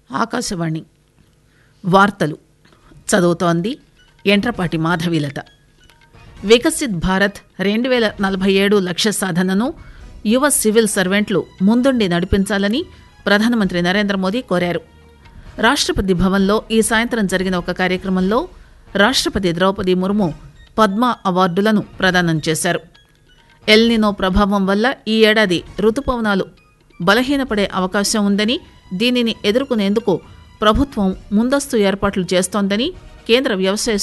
ఆకాశవాణి వార్తలు చదువుతోంది ఎంట్రపాటి మాధవీలత వికసిత్ భారత్ రెండు వేల నలభై ఏడు లక్ష్య సాధనను యువ సివిల్ సర్వెంట్లు ముందుండి నడిపించాలని ప్రధానమంత్రి నరేంద్ర మోదీ కోరారు రాష్ట్రపతి భవన్లో ఈ సాయంత్రం జరిగిన ఒక కార్యక్రమంలో రాష్ట్రపతి ద్రౌపది ముర్ము పద్మ అవార్డులను ప్రదానం చేశారు ఎల్నినో ప్రభావం వల్ల ఈ ఏడాది రుతుపవనాలు బలహీనపడే అవకాశం ఉందని దీనిని ఎదుర్కొనేందుకు ప్రభుత్వం ముందస్తు ఏర్పాట్లు చేస్తోందని కేంద్ర వ్యవసాయ